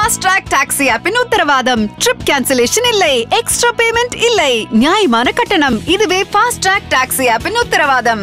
fast track taxi ஆப்பின் உத்தரவாதம் trip cancellation இல்லை எக்ஸ்ட்ரா பேமெண்ட் இல்லை நியாயமான கட்டணம் இதுவே ஃபாஸ்ட் ட்ராக் டாக்ஸி ஆப்பின் உத்தரவாதம்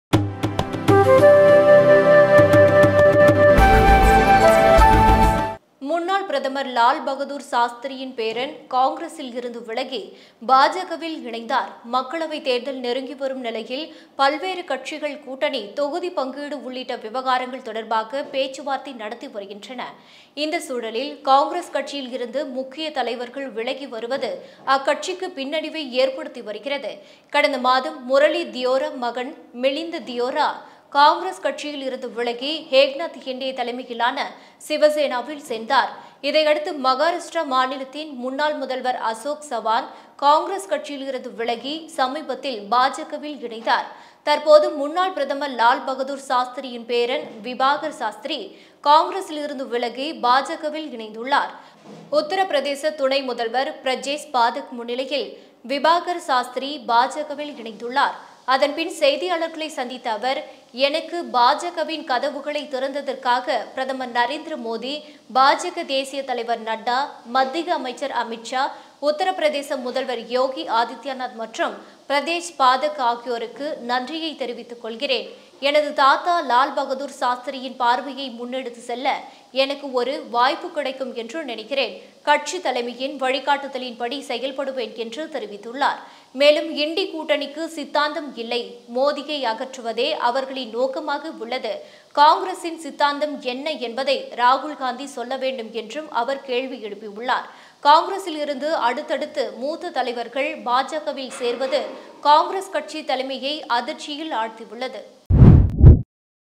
முன்னாள் பிரதமர் லால் பகதூர் சாஸ்திரியின் பேரன் காங்கிரஸில் இருந்து விலகி பாஜகவில் இணைந்தார் மக்களவை தேர்தல் நெருங்கி வரும் நிலையில் பல்வேறு கட்சிகள் கூட்டணி தொகுதி பங்கீடு உள்ளிட்ட விவகாரங்கள் தொடர்பாக பேச்சுவார்த்தை நடத்தி வருகின்றன இந்த சூழலில் காங்கிரஸ் கட்சியில் இருந்து முக்கிய தலைவர்கள் விலகி வருவது அக்கட்சிக்கு பின்னடைவை ஏற்படுத்தி வருகிறது கடந்த மாதம் முரளி தியோரா மகன் மிலிந்த தியோரா காங்கிரஸ் கட்சியில் இருந்து விலகி ஏக்நாத் ஹிண்டே தலைமையிலான சிவசேனாவில் சென்றார் இதையடுத்து மகாராஷ்டிரா மாநிலத்தின் முன்னாள் முதல்வர் அசோக் சவான் காங்கிரஸ் கட்சியில் இருந்து விலகி சமீபத்தில் பாஜகவில் இணைந்தார் தற்போது முன்னாள் பிரதமர் லால் பகதூர் சாஸ்திரியின் பேரன் விபாகர் சாஸ்திரி காங்கிரஸில் இருந்து விலகி பாஜகவில் இணைந்துள்ளார் உத்தரப்பிரதேச துணை முதல்வர் பிரஜேஷ் பாதக் முன்னிலையில் விபாகர் சாஸ்திரி பாஜகவில் இணைந்துள்ளார் அதன்பின் செய்தியாளர்களை சந்தித்த அவர் எனக்கு பாஜகவின் கதவுகளை திறந்ததற்காக பிரதமர் நரேந்திர மோடி பாஜக தேசிய தலைவர் நட்டா மத்திய அமைச்சர் அமித்ஷா உத்தரப்பிரதேச முதல்வர் யோகி ஆதித்யநாத் மற்றும் பிரதேஷ் பாதக் ஆகியோருக்கு நன்றியை தெரிவித்துக் கொள்கிறேன் எனது தாத்தா லால் பகதூர் சாஸ்திரியின் பார்வையை முன்னெடுத்து செல்ல எனக்கு ஒரு வாய்ப்பு கிடைக்கும் என்று நினைக்கிறேன் கட்சி தலைமையின் வழிகாட்டுதலின்படி செயல்படுவேன் என்று தெரிவித்துள்ளார் மேலும் இண்டி கூட்டணிக்கு சித்தாந்தம் இல்லை மோதியை அகற்றுவதே அவர்களின் நோக்கமாக உள்ளது காங்கிரசின் சித்தாந்தம் என்ன என்பதை ராகுல் காந்தி சொல்ல வேண்டும் என்றும் அவர் கேள்வி எழுப்பியுள்ளார் காங்கிரஸில் இருந்து அடுத்தடுத்து மூத்த தலைவர்கள் பாஜகவில் சேர்வது காங்கிரஸ் கட்சி தலைமையை அதிர்ச்சியில் ஆழ்த்தியுள்ளது